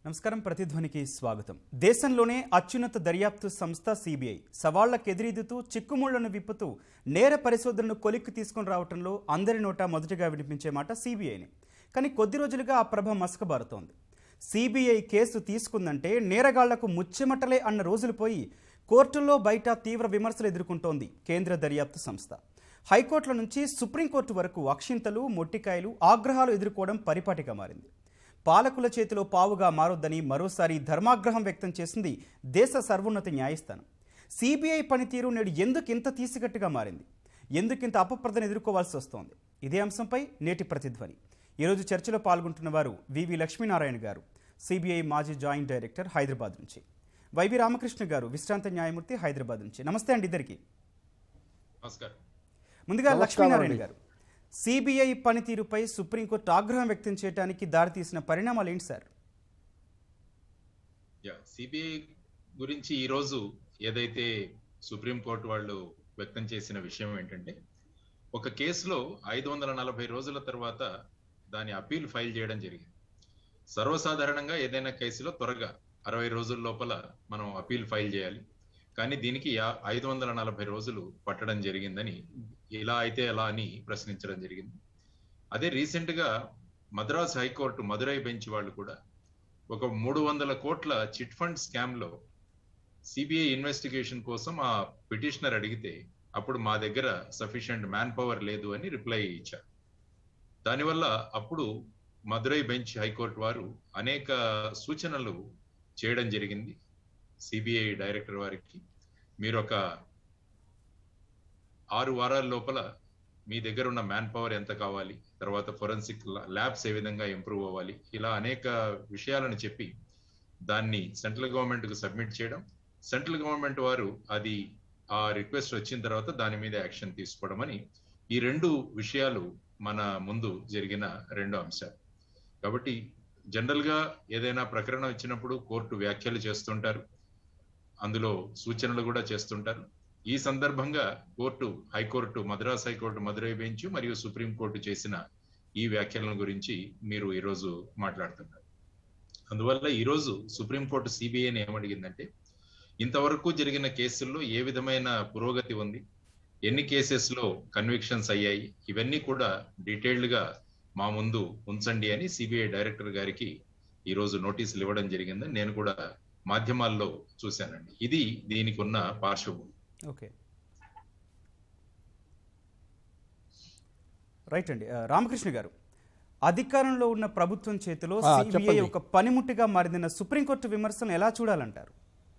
నమస్కారం ప్రతిధ్వనికి స్వాగతం దేశంలోనే అత్యున్నత దర్యాప్తు సంస్థ సిబిఐ సవాళ్లకు ఎదురీదుతూ చిక్కుముళ్లను విప్పుతూ నేర పరిశోధనను కొలిక్కి తీసుకుని రావడంలో అందరి నోట మొదటిగా వినిపించే మాట సిబిఐని కానీ కొద్ది రోజులుగా ఆ ప్రభ మసకబారుతోంది సిబిఐ కేసు తీసుకుందంటే నేరగాళ్లకు ముచ్చెమటలే అన్న రోజులు పోయి కోర్టుల్లో బయట తీవ్ర విమర్శలు ఎదుర్కొంటోంది కేంద్ర దర్యాప్తు సంస్థ హైకోర్టుల నుంచి సుప్రీంకోర్టు వరకు అక్షింతలు మొట్టికాయలు ఆగ్రహాలు ఎదుర్కోవడం పరిపాటిగా మారింది పాలకుల చేతిలో పావుగా మారొద్దని మరోసారి ధర్మాగ్రహం వ్యక్తం చేసింది దేశ సర్వోన్నత న్యాయస్థానం సిబిఐ పనితీరు నేడు ఎందుకు ఇంత తీసికట్టుగా మారింది ఎందుకింత అపప్రదను ఎదుర్కోవాల్సి వస్తోంది ఇదే అంశంపై నేటి ప్రతిధ్వని ఈరోజు చర్చలో పాల్గొంటున్న వారు వివి లక్ష్మీనారాయణ గారు సిబిఐ మాజీ జాయింట్ డైరెక్టర్ హైదరాబాద్ నుంచి వైవి రామకృష్ణ గారు విశ్రాంత న్యాయమూర్తి హైదరాబాద్ నుంచి నమస్తే అండి ఇద్దరికి నమస్కారం ముందుగా నమస్కారం లక్ష్మీనారాయణ అండి. గారు సిబిఐ పనితీరుపై సుప్రీంకోర్టు ఆగ్రహం వ్యక్తం చేయడానికి దారితీసిన పరిణామాలు ఏంటి సార్ యా సిబిఐ గురించి ఈరోజు ఏదైతే సుప్రీంకోర్టు వాళ్ళు వ్యక్తం చేసిన విషయం ఏంటంటే ఒక కేసులో ఐదు వందల నలభై రోజుల తర్వాత దాని అప్పీల్ ఫైల్ చేయడం జరిగింది సర్వసాధారణంగా ఏదైనా కేసులో త్వరగా అరవై రోజుల లోపల మనం అప్పీల్ ఫైల్ చేయాలి కానీ దీనికి యా- ఐదు వందల నలభై రోజులు పట్టడం జరిగిందని ఇలా అయితే ఎలా అని ప్రశ్నించడం జరిగింది అదే రీసెంట్ గా మద్రాస్ హైకోర్టు మదురై బెంచ్ వాళ్ళు కూడా ఒక మూడు వందల కోట్ల చిట్ ఫండ్ స్కామ్ లో సిబిఐ ఇన్వెస్టిగేషన్ కోసం ఆ పిటిషనర్ అడిగితే అప్పుడు మా దగ్గర సఫిషియంట్ మ్యాన్ పవర్ లేదు అని రిప్లై ఇచ్చారు దానివల్ల అప్పుడు మదురై బెంచ్ హైకోర్టు వారు అనేక సూచనలు చేయడం జరిగింది సిబిఐ డైరెక్టర్ వారికి మీరు ఒక ఆరు వారాల లోపల మీ దగ్గర ఉన్న మ్యాన్ పవర్ ఎంత కావాలి తర్వాత ఫొరెన్సిక్ ల్యాబ్స్ ఏ విధంగా ఇంప్రూవ్ అవ్వాలి ఇలా అనేక విషయాలను చెప్పి దాన్ని సెంట్రల్ గవర్నమెంట్ కు సబ్మిట్ చేయడం సెంట్రల్ గవర్నమెంట్ వారు అది ఆ రిక్వెస్ట్ వచ్చిన తర్వాత దాని మీద యాక్షన్ తీసుకోవడం అని ఈ రెండు విషయాలు మన ముందు జరిగిన రెండు అంశాలు కాబట్టి జనరల్ గా ఏదైనా ప్రకరణ వచ్చినప్పుడు కోర్టు వ్యాఖ్యలు చేస్తుంటారు అందులో సూచనలు కూడా చేస్తుంటారు ఈ సందర్భంగా court high court Madras high court Madurai bench మరియు సుప్రీం కోర్టు చేసిన ఈ వ్యాఖ్యలను గురించి మీరు ఈరోజు మాట్లాడుతున్నారు అందువల్ల ఈరోజు సుప్రీంకోర్టు సిబిఐని ఏమడిగిందంటే ఇంతవరకు జరిగిన కేసుల్లో ఏ విధమైన పురోగతి ఉంది ఎన్ని కేసెస్ లో కన్విక్షన్స్ అయ్యాయి ఇవన్నీ కూడా డీటెయిల్డ్ గా మా ముందు ఉంచండి అని సిబిఐ డైరెక్టర్ గారికి ఈ రోజు నోటీసులు ఇవ్వడం జరిగిందని నేను కూడా మాధ్యమాల్లో చూశానండి ఇది దీనికి ఉన్న పార్శ్వభూమి ఓకే రైట్ అండి ఆ, రామకృష్ణ గారు అధికారంలో ఉన్న ప్రభుత్వం చేతిలో ఆ, సిబిఐ చెప్పండి. ఒక పనిముట్టుగా మారిందన్న సుప్రీంకోర్టు విమర్శను ఎలా చూడాలంటారు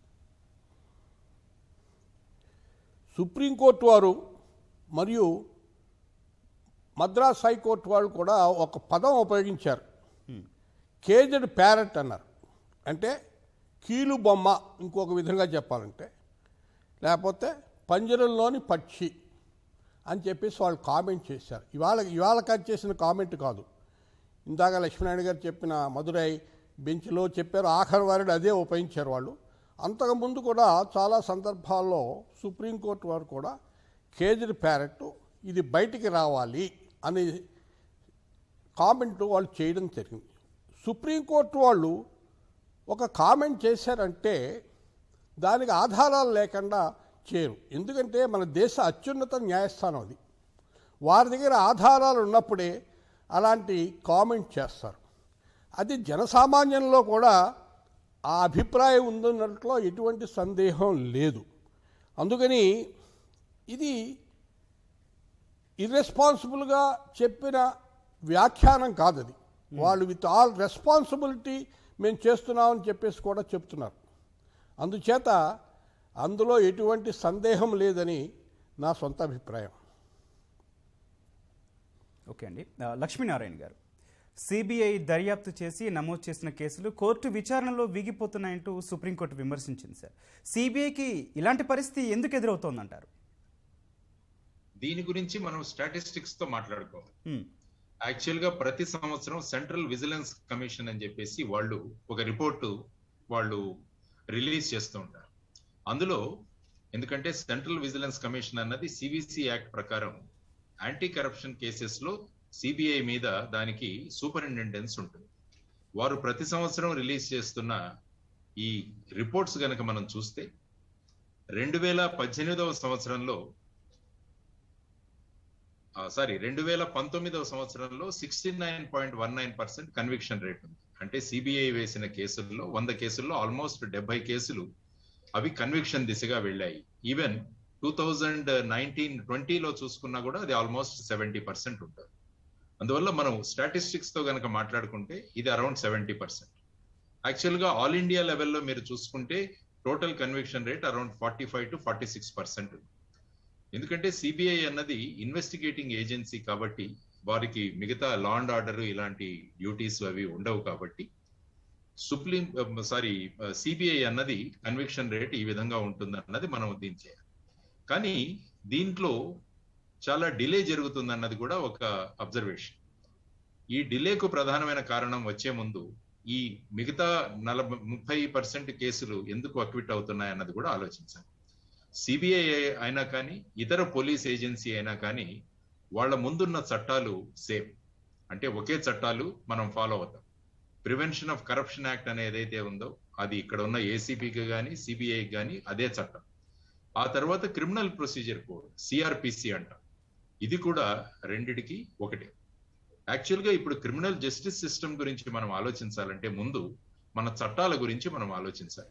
సుప్రీంకోర్టు వారు మరియు మద్రాస్ హైకోర్టు వాళ్ళు కూడా ఒక పదం ఉపయోగించారు కేజెడ్ ప్యారెట్ అన్నారు అంటే కీలు బొమ్మ ఇంకొక విధంగా చెప్పాలంటే లేకపోతే పంజరంలోని పక్షి అని చెప్పేసి వాళ్ళు కామెంట్ చేశారు ఇవాళ ఇవాళ కాదు చేసిన కామెంట్ కాదు ఇందాక లక్ష్మీనారాయణ గారు చెప్పిన మధురై బెంచ్లో చెప్పారు ఆఖరి వారిని అదే ఉపయోగించారు వాళ్ళు అంతకుముందు కూడా చాలా సందర్భాల్లో సుప్రీంకోర్టు వారు కూడా కేజ్డ్ ప్యారెట్ ఇది బయటికి రావాలి అని కామెంట్ వాళ్ళు చేయడం జరిగింది సుప్రీంకోర్టు వాళ్ళు ఒక కామెంట్ చేశారంటే దానికి ఆధారాలు లేకుండా చేయరు ఎందుకంటే మన దేశ అత్యున్నత న్యాయస్థానం అది వారి దగ్గర ఆధారాలు ఉన్నప్పుడే అలాంటి కామెంట్ చేస్తారు అది జనసామాన్యంలో కూడా ఆ అభిప్రాయం ఉందన్నట్లో ఎటువంటి సందేహం లేదు అందుకని ఇది ఇర్రెస్పాన్సిబుల్గా చెప్పిన వ్యాఖ్యానం కాదు అది వాళ్ళు విత్ ఆల్ రెస్పాన్సిబిలిటీ మేము చేస్తున్నామని చెప్పేసి కూడా చెప్తున్నారు అందుచేత అందులో ఎటువంటి సందేహం లేదని నా సొంత అభిప్రాయం ఓకే అండి ఆ, లక్ష్మీనారాయణ గారు సిబిఐ దర్యాప్తు చేసి నమోదు చేసిన కేసులు కోర్టు విచారణలో వీగిపోతున్నాయంటూ సుప్రీంకోర్టు విమర్శించింది సార్ సిబిఐకి ఇలాంటి పరిస్థితి ఎందుకు ఎదురవుతోందంటారు దీని గురించి మనం స్టాటిస్టిక్స్ తో మాట్లాడుకోవాలి హ్మ్, యాక్చువల్ గా ప్రతి సంవత్సరం సెంట్రల్ విజిలెన్స్ కమిషన్ అని చెప్పేసి వాళ్ళు ఒక రిపోర్టు వాళ్ళు రిలీజ్ చేస్తూ ఉంటారు అందులో ఎందుకంటే సెంట్రల్ విజిలెన్స్ కమిషన్ అన్నది సివిసి యాక్ట్ ప్రకారం యాంటీ కరప్షన్ కేసెస్ లో సిబిఐ మీద దానికి సూపరింటెండెన్స్ ఉంటుంది వారు ప్రతి సంవత్సరం రిలీజ్ చేస్తున్న ఈ రిపోర్ట్స్ గనక మనం చూస్తే రెండు వేల పద్దెనిమిదవ సంవత్సరంలో సారీ రెండు వేల పంతొమ్మిదవ సంవత్సరంలో sixty nine point one nine percent conviction rate ఉంది అంటే సిబిఐ వేసిన కేసుల్లో వంద కేసుల్లో ఆల్మోస్ట్ డెబ్బై కేసులు అవి కన్విక్షన్ దిశగా వెళ్ళాయి ఈవెన్ టూ థౌజండ్ నైన్టీన్ ట్వంటీలో చూసుకున్నా కూడా అది ఆల్మోస్ట్ సెవెంటీ పర్సెంట్ ఉంటుంది అందువల్ల మనం స్టాటిస్టిక్స్ తో గనక మాట్లాడుకుంటే ఇది అరౌండ్ సెవెంటీ పర్సెంట్ యాక్చువల్ గా ఆల్ ఇండియా లెవెల్లో మీరు చూసుకుంటే total conviction rate around forty five to forty six percent ఎందుకంటే సిబిఐ అన్నది ఇన్వెస్టిగేటింగ్ ఏజెన్సీ కాబట్టి వారికి మిగతా లా అండ్ ఆర్డర్ ఇలాంటి డ్యూటీస్ అవి ఉండవు కాబట్టి సుప్రీం సారీ సిబిఐ అన్నది కన్విక్షన్ రేట్ ఈ విధంగా ఉంటుంది అన్నది మనం దీని చేయాలి కానీ దీంట్లో చాలా డిలే జరుగుతుంది అన్నది కూడా ఒక అబ్జర్వేషన్ ఈ డిలేకు ప్రధానమైన కారణం వచ్చే ముందు ఈ మిగతా నలభై ముప్పై పర్సెంట్ కేసులు ఎందుకు అక్విట్ అవుతున్నాయి అన్నది కూడా ఆలోచించాలి సిబిఐ అయినా కానీ ఇతర పోలీస్ ఏజెన్సీ అయినా కానీ వాళ్ళ ముందున్న చట్టాలు సేమ్ అంటే ఒకే చట్టాలు మనం ఫాలో అవుతాం ప్రివెన్షన్ ఆఫ్ కరప్షన్ యాక్ట్ అనేది ఏదైతే ఉందో అది ఇక్కడ ఉన్న ఏసీపీకి కానీ సిబిఐకి కానీ అదే చట్టం ఆ తర్వాత క్రిమినల్ ప్రొసీజర్ కోడ్ సిఆర్పిసి అంట ఇది కూడా రెండిటికి ఒకటే యాక్చువల్ గా ఇప్పుడు క్రిమినల్ జస్టిస్ సిస్టమ్ గురించి మనం ఆలోచించాలంటే ముందు మన చట్టాల గురించి మనం ఆలోచించాలి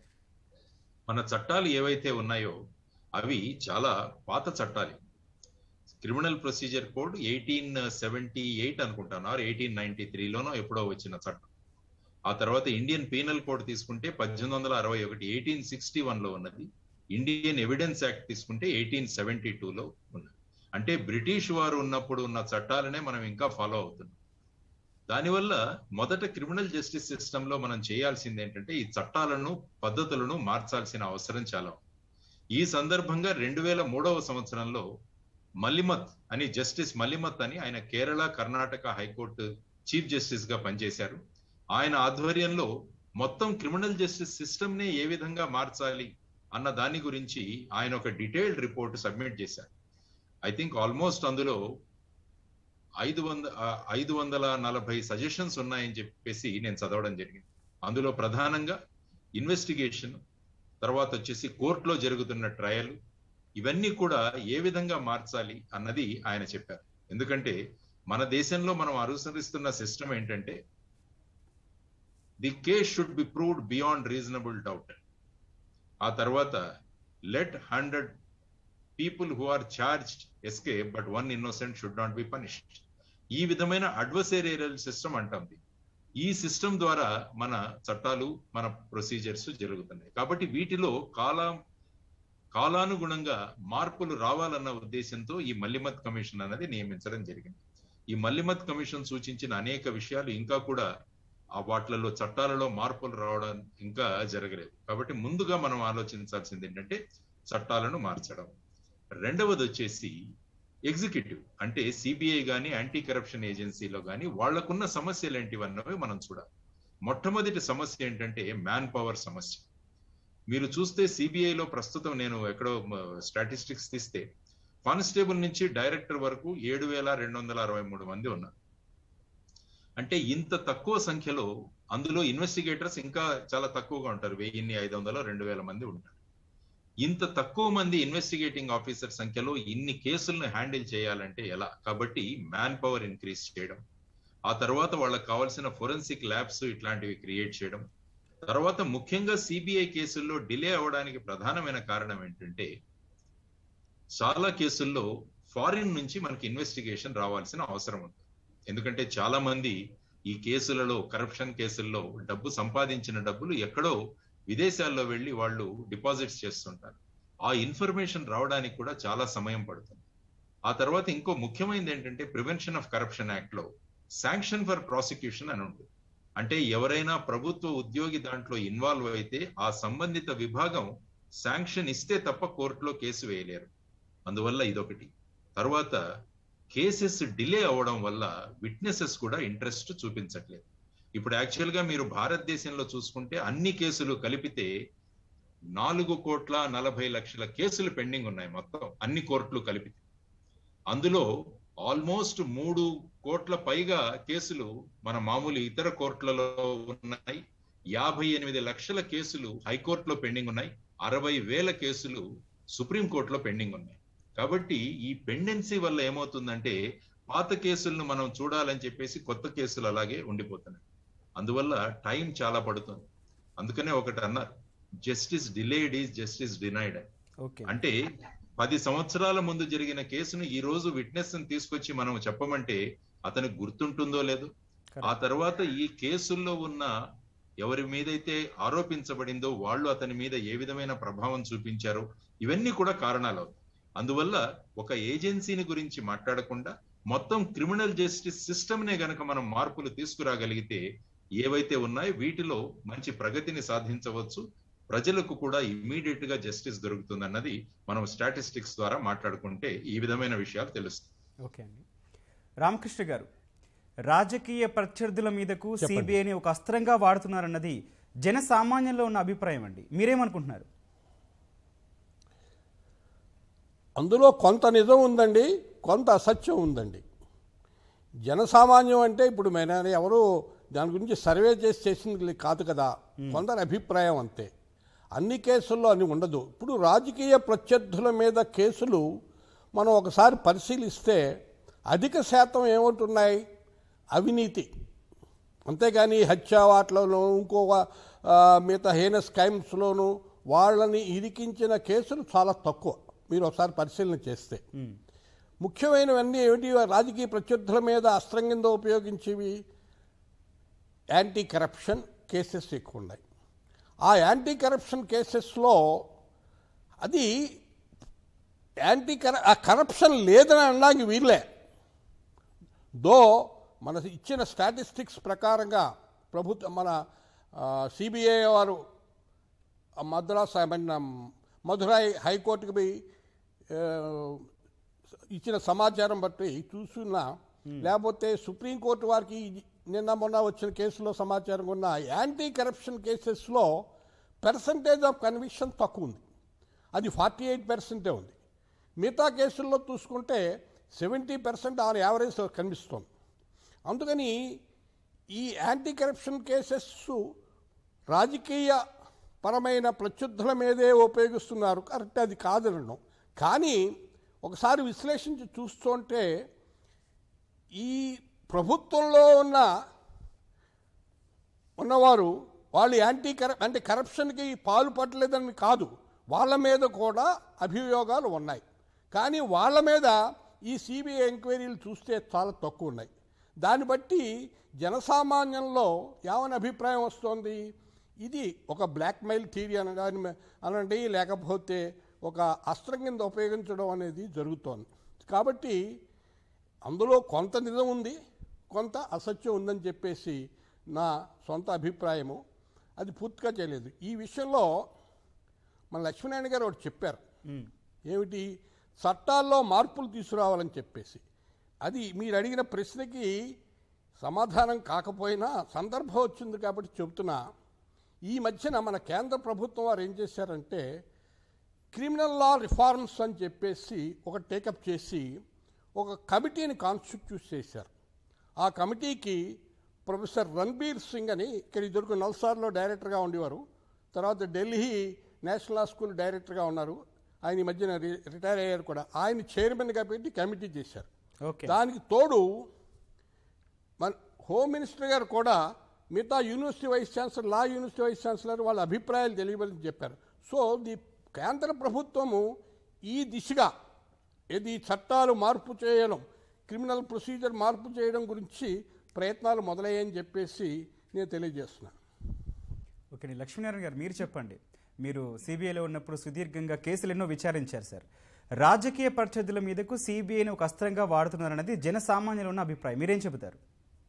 మన చట్టాలు ఏవైతే ఉన్నాయో అవి చాలా పాత చట్టాలు criminal procedure code eighteen seventy eight అనుకుంటాను ఆర్ ఎయిటీన్ నైన్టీ త్రీలోనో ఎప్పుడో వచ్చిన చట్టం ఆ తర్వాత ఇండియన్ పీనల్ కోడ్ తీసుకుంటే పద్దెనిమిది వందల అరవై ఒకటి ఎయిటీన్ సిక్స్టీ వన్ లో ఉన్నది ఇండియన్ ఎవిడెన్స్ యాక్ట్ తీసుకుంటే ఎయిటీన్ సెవెంటీ టూలో ఉన్నది అంటే బ్రిటిష్ వారు ఉన్నప్పుడు ఉన్న చట్టాలనే మనం ఇంకా ఫాలో అవుతున్నాం దానివల్ల మొదట క్రిమినల్ జస్టిస్ సిస్టమ్ లో మనం చేయాల్సింది ఏంటంటే ఈ చట్టాలను పద్ధతులను మార్చాల్సిన అవసరం చాలా ఈ సందర్భంగా రెండు వేల మూడవ సంవత్సరంలో మల్లిమత్ అని జస్టిస్ మల్లిమత్ అని ఆయన Kerala Karnataka high court chief justice గా పనిచేశారు ఆయన ఆధ్వర్యంలో మొత్తం క్రిమినల్ జస్టిస్ సిస్టమ్ నే ఏ విధంగా మార్చాలి అన్న దాని గురించి ఆయన ఒక డీటెయిల్డ్ రిపోర్ట్ సబ్మిట్ చేశారు ఐ థింక్ ఆల్మోస్ట్ అందులో ఐదు వంద ఐదు వందల నలభై సజెషన్స్ ఉన్నాయని చెప్పేసి నేను చదవడం జరిగింది అందులో ప్రధానంగా ఇన్వెస్టిగేషన్ తర్వాత వచ్చేసి కోర్టులో జరుగుతున్న ట్రయల్ ఇవన్నీ కూడా ఏ విధంగా మార్చాలి అన్నది ఆయన చెప్పారు ఎందుకంటే మన దేశంలో మనం అనుసరిస్తున్న సిస్టమ్ ఏంటంటే the case should be proved beyond reasonable doubt ఆ తర్వాత let hundred people who are charged escape but one innocent should not be punished ఈ విధమైన అడ్వసేరియల్ సిస్టమ్ అంటాం ఈ సిస్టమ్ ద్వారా మన చట్టాలు మన ప్రొసీజర్స్ జరుగుతున్నాయి కాబట్టి వీటిలో కాలం కాలానుగుణంగా మార్పులు రావాలన్న ఉద్దేశంతో ఈ మల్లిమత్ కమిషన్ అనేది నియమించడం జరిగింది ఈ మల్లిమత్ కమిషన్ సూచించిన అనేక విషయాలు ఇంకా కూడా ఆ వాటిలలో చట్టాలలో మార్పులు రావడం ఇంకా జరగలేదు కాబట్టి ముందుగా మనం ఆలోచించాల్సింది ఏంటంటే చట్టాలను మార్చడం రెండవది వచ్చేసి ఎగ్జిక్యూటివ్ అంటే సిబిఐ గాని యాంటీ కరప్షన్ ఏజెన్సీలో గాని వాళ్లకున్న సమస్యలు ఏంటివన్నవి మనం చూడాలి మొట్టమొదటి సమస్య ఏంటంటే మ్యాన్ పవర్ సమస్య మీరు చూస్తే సిబిఐలో ప్రస్తుతం నేను ఎక్కడో స్టాటిస్టిక్స్ తీస్తే కానిస్టేబుల్ నుంచి డైరెక్టర్ వరకు ఏడు వేల రెండు వందల అరవై మూడు మంది ఉన్నారు అంటే ఇంత తక్కువ సంఖ్యలో అందులో ఇన్వెస్టిగేటర్స్ ఇంకా చాలా తక్కువగా ఉంటారు వెయ్యిన్ని ఐదు వందల రెండు వేల మంది ఉంటారు ఇంత తక్కువ మంది ఇన్వెస్టిగేటింగ్ ఆఫీసర్ సంఖ్యలో ఇన్ని కేసులను హ్యాండిల్ చేయాలంటే ఎలా కాబట్టి మ్యాన్ పవర్ ఇంక్రీజ్ చేయడం ఆ తర్వాత వాళ్ళకి కావాల్సిన ఫోరెన్సిక్ ల్యాబ్స్ ఇట్లాంటివి క్రియేట్ చేయడం తర్వాత ముఖ్యంగా సిబిఐ కేసుల్లో డిలే అవడానికి ప్రధానమైన కారణం ఏంటంటే చాలా కేసుల్లో ఫారిన్ నుంచి మనకి ఇన్వెస్టిగేషన్ రావాల్సిన అవసరం ఉంది ఎందుకంటే చాలా మంది ఈ కేసులలో కరప్షన్ కేసుల్లో డబ్బు సంపాదించిన డబ్బులు ఎక్కడో విదేశాల్లో వెళ్ళి వాళ్ళు డిపాజిట్స్ చేస్తుంటారు ఆ ఇన్ఫర్మేషన్ రావడానికి కూడా చాలా సమయం పడుతుంది ఆ తర్వాత ఇంకో ముఖ్యమైనది ఏంటంటే ప్రివెన్షన్ ఆఫ్ కరప్షన్ యాక్ట్ లో శాంక్షన్ ఫర్ ప్రాసిక్యూషన్ అని ఉంటుంది అంటే ఎవరైనా ప్రభుత్వ ఉద్యోగి దాంట్లో ఇన్వాల్వ్ అయితే ఆ సంబంధిత విభాగం శాంక్షన్ ఇస్తే తప్ప కోర్టులో కేసు వేయలేరు అందువల్ల ఇదొకటి తర్వాత కేసెస్ డిలే అవడం వల్ల విట్నెసెస్ కూడా ఇంట్రెస్ట్ చూపించట్లేదు ఇప్పుడు యాక్చువల్ గా మీరు భారతదేశంలో చూసుకుంటే అన్ని కేసులు కలిపితే నాలుగు కోట్ల నలభై లక్షల కేసులు పెండింగ్ ఉన్నాయి మొత్తం అన్ని కోర్టులు కలిపితే అందులో ఆల్మోస్ట్ మూడు కోట్ల పైగా కేసులు మన మామూలు ఇతర కోర్టులలో ఉన్నాయి యాభై ఎనిమిది లక్షల కేసులు హైకోర్టులో పెండింగ్ ఉన్నాయి అరవై వేల కేసులు సుప్రీంకోర్టులో పెండింగ్ ఉన్నాయి కాబట్టి ఈ పెండెన్సీ వల్ల ఏమవుతుందంటే పాత కేసులను మనం చూడాలని చెప్పేసి కొత్త కేసులు అలాగే ఉండిపోతున్నాయి అందువల్ల టైం చాలా పడుతుంది అందుకనే ఒకటి అన్నారు justice delayed is justice denied okay అంటే పది సంవత్సరాల ముందు జరిగిన కేసును ఈ రోజు విట్నెస్ తీసుకొచ్చి మనం చెప్పమంటే అతనికి గుర్తుంటుందో లేదో ఆ తర్వాత ఈ కేసుల్లో ఉన్న ఎవరి మీదైతే ఆరోపించబడిందో వాళ్ళు అతని మీద ఏ విధమైన ప్రభావం చూపించారో ఇవన్నీ కూడా కారణాలు అవుతాయి అందువల్ల ఒక ఏజెన్సీని గురించి మాట్లాడకుండా మొత్తం క్రిమినల్ జస్టిస్ సిస్టమ్ నే గనక మనం మార్పులు తీసుకురాగలిగితే ఏవైతే ఉన్నాయో వీటిలో మంచి ప్రగతిని సాధించవచ్చు ప్రజలకు కూడా ఇమ్మీడియట్ గా జస్టిస్ దొరుకుతుంది అన్నది మనం స్టాటిస్టిక్స్ ద్వారా మాట్లాడుకుంటే ఈ విధమైన విషయాలు తెలుస్తాయి ఓకే అండి రామకృష్ణ గారు రాజకీయ ప్రత్యర్థుల మీదకు సిబిఐని ఒక అస్త్రంగా వాడుతున్నారన్నది జన సామాన్యంలో ఉన్న అభిప్రాయం అండి మీరేమనుకుంటున్నారు అందులో కొంత నిజం ఉందండి కొంత అసత్యం ఉందండి జనసామాన్యం అంటే ఇప్పుడు మన ఎవరు దాని గురించి సర్వే చేసి చేసింది కాదు కదా కొందరి అభిప్రాయం అంతే అన్ని కేసుల్లో అని ఉండదు ఇప్పుడు రాజకీయ ప్రత్యర్థుల మీద కేసులు మనం ఒకసారి పరిశీలిస్తే అధిక శాతం ఏమంటున్నాయి అవినీతి అంతేగాని హత్య వాటిలోనూ ఇంకో ఆ, మిగతా హీన స్కైమ్స్లోనూ వాళ్ళని ఇరికించిన కేసులు చాలా తక్కువ మీరు ఒకసారి పరిశీలన చేస్తే ముఖ్యమైనవన్నీ ఏమిటి రాజకీయ ప్రత్యర్థుల మీద అస్త్రం కింద ఉపయోగించేవి యాంటీ కరప్షన్ కేసెస్ ఎక్కువ ఉన్నాయి ఆ యాంటీ కరప్షన్ కేసెస్లో అది యాంటీ కర ఆ కరప్షన్ లేదని అనడానికి వీళ్ళే దో మన ఇచ్చిన స్టాటిస్టిక్స్ ప్రకారంగా ప్రభుత్వ మన సిబిఐ వారు ఆ మద్రాస్ ఐ మీన్ మధురై హైకోర్టుకి పోయి ఆ, ఇచ్చిన సమాచారం బట్టి చూస్తున్నా లేకపోతే సుప్రీంకోర్టు వారికి నిన్న మొన్న వచ్చిన కేసులో సమాచారం ఉన్న యాంటీ కరప్షన్ కేసెస్లో పర్సంటేజ్ ఆఫ్ కన్విక్షన్ తక్కువ ఉంది అది ఫార్టీ ఎయిట్ పర్సెంటే ఉంది మిగతా కేసుల్లో చూసుకుంటే సెవెంటీ పర్సెంట్ ఆన్ యావరేజ్ కనిపిస్తుంది అందుకని ఈ యాంటీ కరప్షన్ కేసెస్ రాజకీయ పరమైన ప్రత్యుద్ధుల మీదే ఉపయోగిస్తున్నారు కరెక్ట్ అది కాదనడం కానీ ఒకసారి విశ్లేషించి చూస్తుంటే ఈ ప్రభుత్వంలో ఉన్న ఉన్నవారు వాళ్ళు యాంటీ కర అంటే కరప్షన్కి పాలు పట్టలేదని కాదు వాళ్ళ మీద కూడా అభియోగాలు ఉన్నాయి కానీ వాళ్ళ మీద ఈ సిబిఐ ఎంక్వైరీలు చూస్తే చాలా తక్కువ ఉన్నాయి దాన్ని బట్టి జనసామాన్యంలో ఏమని అభిప్రాయం వస్తోంది ఇది ఒక బ్లాక్మెయిల్ థీరీ అనడాన్ని అనండి లేకపోతే ఒక అస్త్రం కింద ఉపయోగించడం అనేది జరుగుతోంది కాబట్టి అందులో కొంత నిజం ఉంది కొంత అసత్యం ఉందని చెప్పేసి నా సొంత అభిప్రాయము అది పూర్తిగా చేయలేదు ఈ విషయంలో మన లక్ష్మీనారాయణ గారు ఒకటి చెప్పారు ఏమిటి చట్టాల్లో మార్పులు తీసుకురావాలని చెప్పేసి అది మీరు అడిగిన ప్రశ్నకి సమాధానం కాకపోయినా సందర్భం వచ్చింది కాబట్టి చెబుతున్నా ఈ మధ్యన మన కేంద్ర ప్రభుత్వం వారు ఏం చేశారంటే క్రిమినల్ లా రిఫార్మ్స్ అని చెప్పేసి ఒక టేకప్ చేసి ఒక కమిటీని కాన్స్టిట్యూట్ చేశారు ఆ కమిటీకి ప్రొఫెసర్ రణబీర్ సింగ్ అని ఇక్కడ ఇద్దరు నల్సార్లో డైరెక్టర్గా ఉండేవారు తర్వాత ఢిల్లీ నేషనల్ లా స్కూల్ డైరెక్టర్గా ఉన్నారు ఆయన ఈ మధ్యన రి- రిటైర్ అయ్యారు కూడా ఆయన చైర్మన్గా పెట్టి కమిటీ చేశారు ఓకే దానికి తోడు మన హోమ్ మినిస్టర్ గారు కూడా మిగతా university vice chancellor law university vice chancellor వాళ్ళ అభిప్రాయాలు తెలియవలని చెప్పారు సో ది కేంద్ర ప్రభుత్వము ఈ దిశగా ఇది చట్టాలు మార్పు చేయడం క్రిమినల్ ప్రొసీజర్ మార్పు చేయడం గురించి ప్రయత్నాలు మొదలయ్యాయని చెప్పేసి నేను తెలియజేస్తున్నాను ఓకే అండి లక్ష్మీనారాయణ గారు మీరు చెప్పండి మీరు సిబిఐలో ఉన్నప్పుడు సుదీర్ఘంగా కేసులు ఎన్నో విచారించారు సార్ రాజకీయ ప్రత్యర్థుల మీదకు సిబిఐని ఒక అస్త్రంగా వాడుతున్నారన్నది జనసామాన్యులు ఉన్న అభిప్రాయం మీరేం చెబుతారు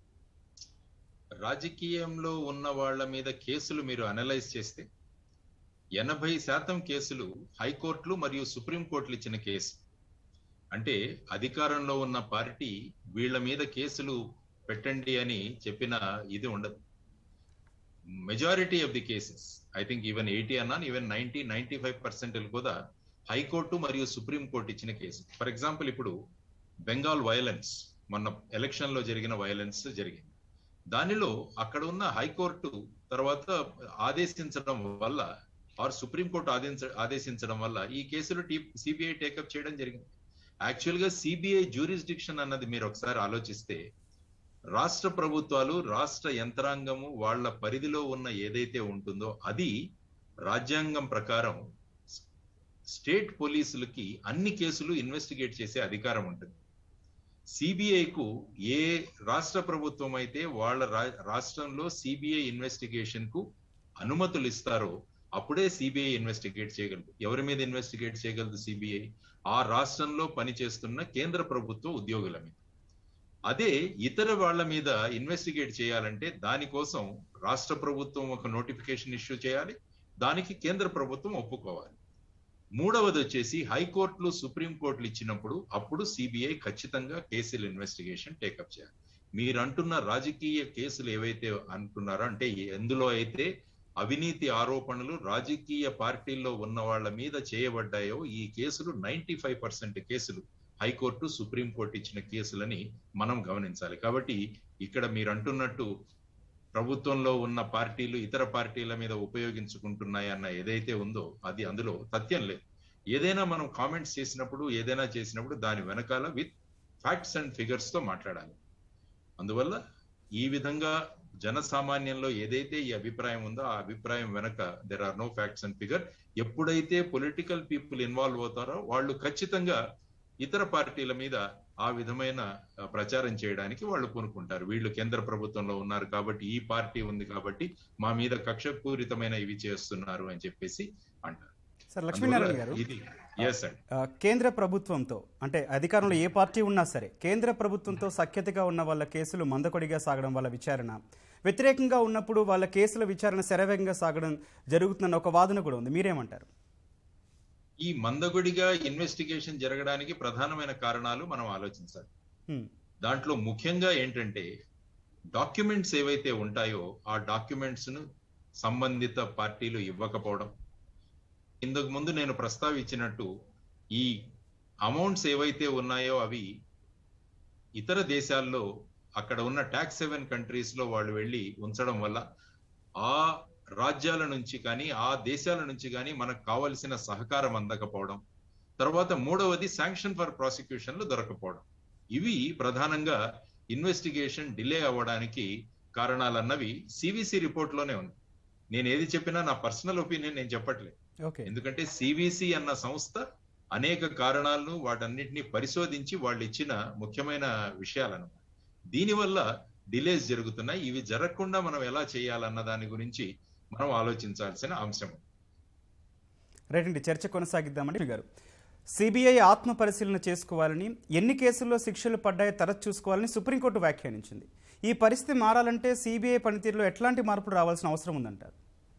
రాజకీయంలో ఉన్న వాళ్ళ మీద కేసులు మీరు అనలైజ్ చేస్తే ఎనభై శాతం కేసులు హైకోర్టులు మరియు సుప్రీంకోర్టులు ఇచ్చిన కేసు అంటే అధికారంలో ఉన్న పార్టీ వీళ్ళ మీద కేసులు పెట్టండి అని చెప్పిన ఇది ఉండదు majority of the cases I think even eighty అన్నాను even ninety ninety five percent కూడా హైకోర్టు మరియు సుప్రీం కోర్టు ఇచ్చిన కేసు ఫర్ ఎగ్జాంపుల్ ఇప్పుడు బెంగాల్ వైలెన్స్ మొన్న ఎలక్షన్ లో జరిగిన వైలెన్స్ జరిగింది దానిలో అక్కడ ఉన్న హైకోర్టు తర్వాత ఆదేశించడం వల్ల ఆర్ సుప్రీంకోర్టు ఆదేశించ ఆదేశించడం వల్ల ఈ కేసులు సిబిఐ టేకప్ చేయడం జరిగింది యాక్చువల్ గా సిబిఐ జ్యూరిస్డిక్షన్ అన్నది మీరు ఒకసారి ఆలోచిస్తే రాష్ట్ర ప్రభుత్వాలు రాష్ట్ర యంత్రాంగము వాళ్ళ పరిధిలో ఉన్న ఏదైతే ఉంటుందో అది రాజ్యాంగం ప్రకారం స్టేట్ పోలీసులకి అన్ని కేసులు ఇన్వెస్టిగేట్ చేసే అధికారం ఉంటుంది సిబిఐకు ఏ రాష్ట్ర ప్రభుత్వం అయితే వాళ్ళ రా- రాష్ట్రంలో సిబిఐ ఇన్వెస్టిగేషన్ కు అనుమతులు ఇస్తారో అప్పుడే సిబిఐ ఇన్వెస్టిగేట్ చేయగలదు ఎవరి మీద ఇన్వెస్టిగేట్ చేయగలదు సిబిఐ ఆ రాష్ట్రంలో పనిచేస్తున్న కేంద్ర ప్రభుత్వ ఉద్యోగుల మీద అదే ఇతర వాళ్ళ మీద ఇన్వెస్టిగేట్ చేయాలంటే దానికోసం రాష్ట్ర ప్రభుత్వం ఒక నోటిఫికేషన్ ఇష్యూ చేయాలి దానికి కేంద్ర ప్రభుత్వం ఒప్పుకోవాలి మూడవది వచ్చేసి హైకోర్టులు సుప్రీం కోర్టులు ఇచ్చినప్పుడు అప్పుడు సిబిఐ ఖచ్చితంగా కేసులు ఇన్వెస్టిగేషన్ టేకప్ చేయాలి మీరు అంటున్న రాజకీయ కేసులు ఏవైతే అంటున్నారో అంటే ఎందులో అయితే అవినీతి ఆరోపణలు రాజకీయ పార్టీల్లో ఉన్న వాళ్ళ మీద చేయబడ్డాయో ఈ కేసులు నైన్టీ ఫైవ్ పర్సెంట్ కేసులు హైకోర్టు సుప్రీంకోర్టు ఇచ్చిన కేసులని మనం గమనించాలి కాబట్టి ఇక్కడ మీరు అంటున్నట్టు ప్రభుత్వంలో ఉన్న పార్టీలు ఇతర పార్టీల మీద ఉపయోగించుకుంటున్నాయి అన్న ఏదైతే ఉందో అది అందులో సత్యం లేదు ఏదైనా మనం కామెంట్స్ చేసినప్పుడు ఏదైనా చేసినప్పుడు దాని వెనకాల విత్ ఫ్యాక్ట్స్ అండ్ ఫిగర్స్ తో మాట్లాడాలి అందువల్ల ఈ విధంగా జనసామాన్యంలో ఏదైతే ఈ అభిప్రాయం ఉందో ఆ అభిప్రాయం వెనక there are no facts and figure ఎప్పుడైతే పొలిటికల్ పీపుల్ ఇన్వాల్వ్ అవుతారో వాళ్ళు ఖచ్చితంగా ఇతర పార్టీల మీద ఆ విధమైన ఆ, ప్రచారం చేయడానికి వాళ్ళు పూనుకుంటారు వీళ్ళు కేంద్ర ప్రభుత్వంలో ఉన్నారు కాబట్టి ఈ పార్టీ ఉంది కాబట్టి మా మీద కక్షపూరితమైన ఇవి చేస్తున్నారు అని చెప్పేసి అంటారు సార్ లక్ష్మీనారాయణ గారు అందువల్ల ఇది ఎస్ అండి ఆ, కేంద్ర ప్రభుత్వంతో అంటే అధికారంలో ఏ పార్టీ ఉన్నా సరే కేంద్ర ప్రభుత్వంతో సఖ్యతగా ఉన్న వాళ్ళ కేసులు మందకొడిగా సాగడం వల్ల విచారణ వ్యతిరేకంగా ఉన్నప్పుడు వాళ్ళ కేసుల విచారణ శరవేగంగా సాగడం జరుగుతుందన్న ఒక వాదన కూడా ఉంది మీరేమంటారు ఈ మందగుడిగా ఇన్వెస్టిగేషన్ జరగడానికి ప్రధానమైన కారణాలు మనం ఆలోచించాలి హ్మ్. దాంట్లో ముఖ్యంగా ఏంటంటే డాక్యుమెంట్స్ ఏవైతే ఉంటాయో ఆ డాక్యుమెంట్స్ ను సంబంధిత పార్టీలు ఇవ్వకపోవడం ఇంతకు ముందు నేను ప్రస్తావించినట్టు ఈ అమౌంట్స్ ఏవైతే ఉన్నాయో అవి ఇతర దేశాల్లో అక్కడ ఉన్న ట్యాక్స్ సెవెన్ కంట్రీస్ లో వాళ్ళు వెళ్ళి ఉంచడం వల్ల ఆ రాజ్యాల నుంచి కానీ ఆ దేశాల నుంచి కానీ మనకు కావలసిన సహకారం అందకపోవడం తర్వాత మూడవది శాంక్షన్ ఫర్ ప్రాసిక్యూషన్లు దొరకపోవడం ఇవి ప్రధానంగా ఇన్వెస్టిగేషన్ డిలే అవ్వడానికి కారణాలన్నవి సివిసి రిపోర్ట్ లోనే ఉంది నేను ఏది చెప్పినా నా పర్సనల్ ఒపీనియన్ నేను చెప్పట్లేదు ఓకే ఎందుకంటే సివిసి అన్న సంస్థ అనేక కారణాలను వాటన్నిటిని పరిశోధించి వాళ్ళు ఇచ్చిన ముఖ్యమైన విషయాలను దీనివల్ల డిలేస్ జరుగుతున్నాయి ఇవి జరగకుండా మనం ఎలా చేయాలన్న దాని గురించి మనం ఆలోచించాల్సిన అంశం రైట్ అండి చర్చ కొనసాగిద్దామండి గారు సిబిఐ ఆత్మ పరిశీలన చేసుకోవాలని ఎన్ని కేసుల్లో శిక్షలు పడ్డాయో తరచు చూసుకోవాలని సుప్రీంకోర్టు వ్యాఖ్యానించింది ఈ పరిస్థితి మారాలంటే సిబిఐ పనితీరులో ఎట్లాంటి మార్పులు రావాల్సిన అవసరం ఉందంటారు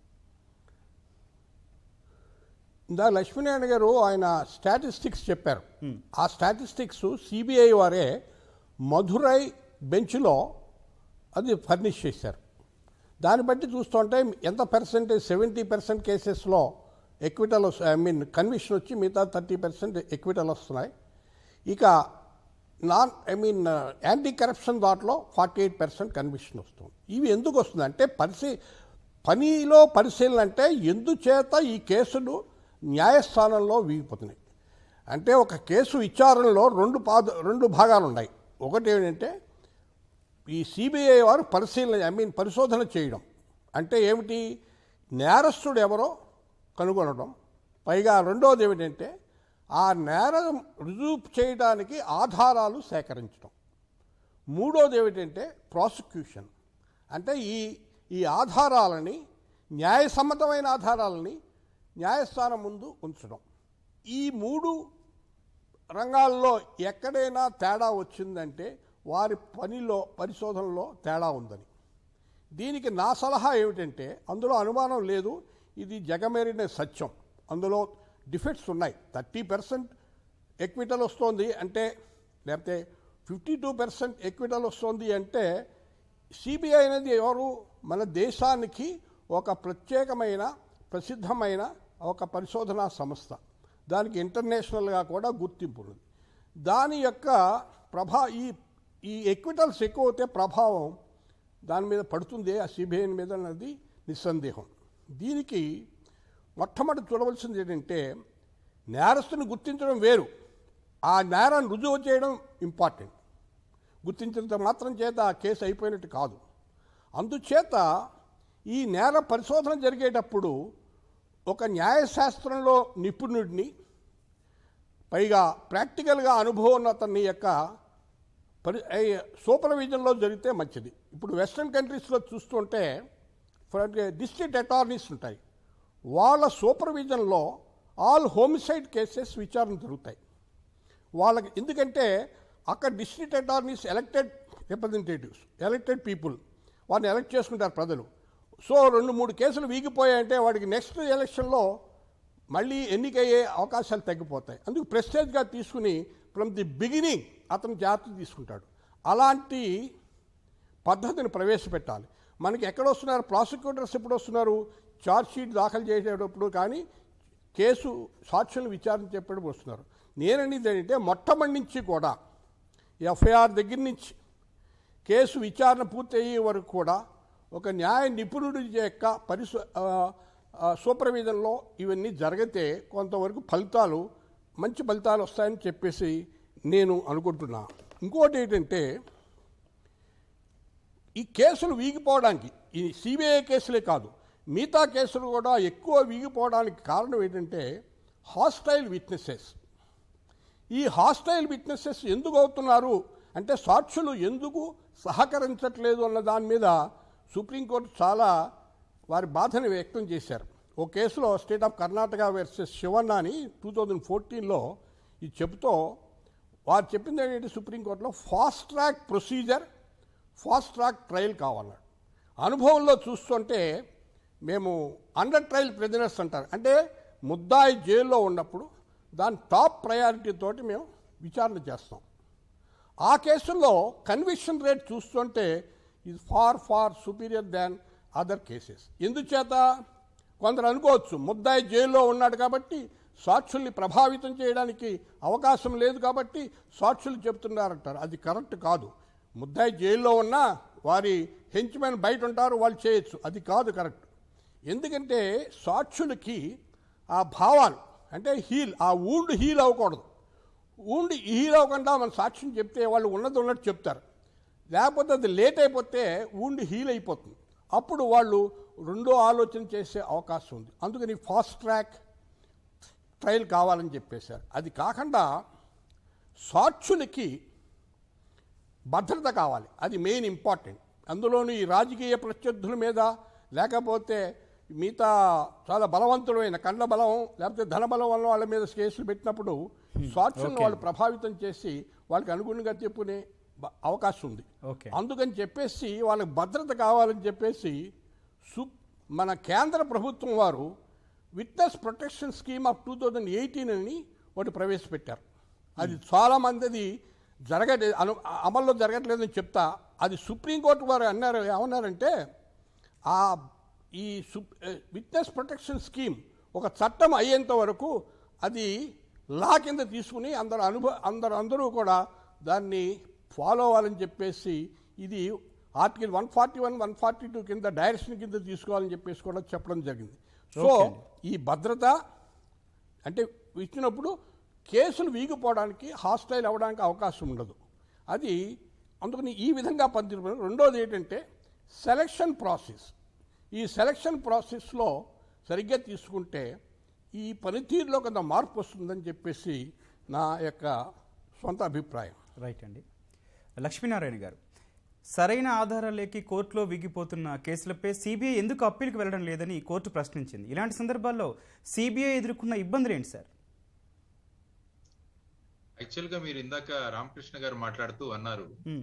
ఇందా లక్ష్మీనారాయణ గారు ఆయన స్టాటిస్టిక్స్ చెప్పారు ఆ స్టాటిస్టిక్స్ సిబిఐ వారే మధురై బెంచ్లో అది ఫర్నిష్ చేశారు దాన్ని బట్టి చూస్తుంటే ఎంత పర్సెంటేజ్ సెవెంటీ పర్సెంట్ కేసెస్లో ఎక్విటల్ ఐ మీన్ కన్విషన్ వచ్చి మిగతా థర్టీ పర్సెంట్ ఎక్విటల్ వస్తున్నాయి ఇక non I mean anti corruption దాంట్లో ఫార్టీ ఎయిట్ పర్సెంట్ కన్విషన్ వస్తుంది ఇవి ఎందుకు వస్తుంది అంటే పరిశీ పనిలో పరిశీలన అంటే ఎందుచేత ఈ కేసులు న్యాయస్థానంలో వీగిపోతున్నాయి అంటే ఒక కేసు విచారణలో రెండు పాద రెండు భాగాలు ఉన్నాయి ఒకటి ఏంటంటే ఈ సిబిఐ వారు పరిశీలన ఐ మీన్ పరిశోధన చేయడం అంటే ఏమిటి నేరస్తుడు ఎవరో కనుగొనడం పైగా రెండోది ఏమిటంటే ఆ నేరం రుజువు చేయడానికి ఆధారాలు సేకరించడం మూడోది ఏమిటంటే ప్రాసిక్యూషన్ అంటే ఈ ఈ ఆధారాలని న్యాయసమ్మతమైన ఆధారాలని న్యాయస్థానం ముందు ఉంచడం ఈ మూడు రంగాల్లో ఎక్కడైనా తేడా వచ్చిందంటే వారి పనిలో పరిశోధనలో తేడా ఉందని దీనికి నా సలహా ఏమిటంటే అందులో అనుమానం లేదు ఇది జగమేరిన సత్యం అందులో డిఫెక్ట్స్ ఉన్నాయి థర్టీ పర్సెంట్ ఎక్విటల్ వస్తుంది అంటే లేకపోతే ఫిఫ్టీ టూ పర్సెంట్ ఎక్విటల్ వస్తుంది అంటే సిబిఐ అనేది ఎవరు మన దేశానికి ఒక ప్రత్యేకమైన ప్రసిద్ధమైన ఒక పరిశోధనా సంస్థ దానికి ఇంటర్నేషనల్గా కూడా గుర్తింపు ఉంది దాని యొక్క ప్రభా ఈ ఈ ఎక్విటల్స్ ఎక్కువ అవుతే ప్రభావం దాని మీద పడుతుంది ఆ సిబిఐ మీద అన్నది నిస్సందేహం దీనికి మొట్టమొదటి చూడవలసింది ఏంటంటే నేరస్తుని గుర్తించడం వేరు ఆ నేరాన్ని రుజువు చేయడం ఇంపార్టెంట్ గుర్తించినంత మాత్రం చేత ఆ కేసు అయిపోయినట్టు కాదు అందుచేత ఈ నేర పరిశోధన జరిగేటప్పుడు ఒక న్యాయశాస్త్రంలో నిపుణుడిని పైగా ప్రాక్టికల్గా అనుభవం ఉన్న అతని యొక్క పరి సూపర్విజన్లో జరిగితే మంచిది ఇప్పుడు వెస్ట్రన్ కంట్రీస్లో చూస్తుంటే ఫర్ డిస్ట్రిక్ట్ అటార్నీస్ ఉంటాయి వాళ్ళ సూపర్విజన్లో ఆల్ హోమిసైడ్ కేసెస్ విచారణ జరుగుతాయి వాళ్ళకి ఎందుకంటే అక్కడ district attorneys elected representatives elected people వారిని ఎలక్ట్ చేసుకుంటారు ప్రజలు సో రెండు మూడు కేసులు వీగిపోయాయంటే వాడికి నెక్స్ట్ ఎలక్షన్లో మళ్ళీ ఎన్నికయ్యే అవకాశాలు తగ్గిపోతాయి అందుకు ప్రెస్టేజ్గా తీసుకుని ఫ్రమ్ ది బిగినింగ్ అతను జాగ్రత్త తీసుకుంటాడు అలాంటి పద్ధతిని ప్రవేశపెట్టాలి మనకి ఎక్కడ వస్తున్నారు ప్రాసిక్యూటర్స్ ఎప్పుడు వస్తున్నారు ఛార్జ్ షీట్ దాఖలు చేసేటప్పుడు కానీ కేసు సాక్షులను విచారించేటప్పుడు వస్తున్నారు నేననేది ఏంటంటే మొట్టమొదటి నుంచి కూడా ఎఫ్ఐఆర్ దగ్గర నుంచి కేసు విచారణ పూర్తయ్యే వరకు కూడా ఒక న్యాయ నిపుణుడి యొక్క పరిశు ఆ, ఆ, సూపర్విజన్లో ఇవన్నీ జరిగితే కొంతవరకు ఫలితాలు మంచి ఫలితాలు వస్తాయని చెప్పేసి నేను అనుకుంటున్నా ఇంకోటి ఏంటంటే ఈ కేసులు వీగిపోవడానికి ఈ సిబిఐ కేసులే కాదు మిగతా కేసులు కూడా ఎక్కువ వీగిపోవడానికి కారణం ఏంటంటే హాస్టైల్ విట్నెసెస్ ఈ హాస్టైల్ విట్నెసెస్ ఎందుకు అవుతున్నారు అంటే సాక్షులు ఎందుకు సహకరించట్లేదు అన్న దాని మీద సుప్రీంకోర్టు చాలా వారి బాధని వ్యక్తం చేశారు ఓ కేసులో state of Karnataka versus Shivanna అని టూ థౌజండ్ ఫోర్టీన్లో ఇది చెబుతూ వారు చెప్పింది ఏంటంటే సుప్రీంకోర్టులో fast track procedure fast track trial కావాలన్నాడు అనుభవంలో చూస్తుంటే మేము అండర్ ట్రయల్ ప్రెజనర్స్ అంటారు అంటే ముద్దాయి జైల్లో ఉన్నప్పుడు దాని టాప్ ప్రయారిటీ తోటి మేము విచారణ చేస్తాం ఆ కేసుల్లో కన్విక్షన్ రేట్ చూస్తుంటే ఇది far far superior than other cases ఎందుచేత కొందరు అనుకోవచ్చు ముద్దాయి జైల్లో ఉన్నాడు కాబట్టి సాక్షుల్ని ప్రభావితం చేయడానికి అవకాశం లేదు కాబట్టి సాక్షులు చెప్తున్నారంటారు అది కరెక్ట్ కాదు ముద్దాయి జైల్లో ఉన్నా వారి హెంచ్మెన్ బయట ఉంటారు వాళ్ళు చేయొచ్చు అది కాదు కరెక్ట్ ఎందుకంటే సాక్షులకి ఆ భావాలు అంటే హీల్ ఆ ఊండ్ హీల్ అవ్వకూడదు ఊండి హీల్ అవ్వకుండా మన సాక్ష్యం చెప్తే వాళ్ళు ఉన్నది ఉన్నట్టు చెప్తారు లేకపోతే అది లేట్ అయిపోతే ఊండి హీల్ అయిపోతుంది అప్పుడు వాళ్ళు రెండో ఆలోచన చేసే అవకాశం ఉంది అందుకని ఫాస్ట్ ట్రాక్ ట్రయల్ కావాలని చెప్పేశారు అది కాకుండా సాక్షులకి భద్రత కావాలి అది మెయిన్ ఇంపార్టెంట్ అందులోని ఈ రాజకీయ ప్రత్యర్థుల మీద లేకపోతే మిగతా చాలా బలవంతులైన కండ్ల బలం లేకపోతే ధన బలం వల్ల వాళ్ళ మీద కేసులు పెట్టినప్పుడు సాక్షులను Okay. వాళ్ళు ప్రభావితం చేసి వాళ్ళకి అనుగుణంగా చెప్పుకునే బ- అవకాశం ఉంది ఓకే అందుకని చెప్పేసి వాళ్ళకి భద్రత కావాలని చెప్పేసి సు మన కేంద్ర ప్రభుత్వం వారు witness protection scheme of two thousand eighteen అని ఒకటి ప్రవేశపెట్టారు అది చాలా మందిది జరగట్లేదు అను అమల్లో జరగట్లేదని చెప్తా అది సుప్రీంకోర్టు వారు అన్నారు ఏమన్నారంటే ఆ ఈ సు విట్నెస్ ప్రొటెక్షన్ స్కీమ్ ఒక చట్టం అయ్యేంత వరకు అది లా కింద తీసుకుని అందరు అనుభవ అందరు అందరూ కూడా దాన్ని ఫాలో అవ్వాలని చెప్పేసి ఇది article one forty one one forty two కింద డైరెక్షన్ కింద తీసుకోవాలని చెప్పేసి కూడా చెప్పడం జరిగింది సో Okay అండి. ఈ భద్రత అంటే ఇచ్చినప్పుడు కేసులు వీగిపోవడానికి హాస్టైల్ అవ్వడానికి అవకాశం ఉండదు అది అందుకని ఈ విధంగా పద్ధతి రెండోది ఏంటంటే సెలక్షన్ ప్రాసెస్ ఈ సెలక్షన్ ప్రాసెస్లో సరిగ్గా తీసుకుంటే ఈ పనితీరులో కొంత మార్పు వస్తుందని చెప్పేసి నా యొక్క సొంత అభిప్రాయం రైట్ అండి లక్ష్మీనారాయణ గారు సరైన ఆధారాలు లేకి కోర్టులో విగిపోతున్న కేసులపై సిబిఐ ఎందుకు అప్పీల్కి వెళ్ళడం లేదని కోర్టు ప్రశ్నించింది ఇలాంటి సందర్భాల్లో సిబిఐ ఎదుర్కొన్న ఇబ్బందులు ఏంటి సార్ యాక్చువల్ గా మీరు ఇందాక రామకృష్ణ గారు మాట్లాడుతూ అన్నారు ఉమ్,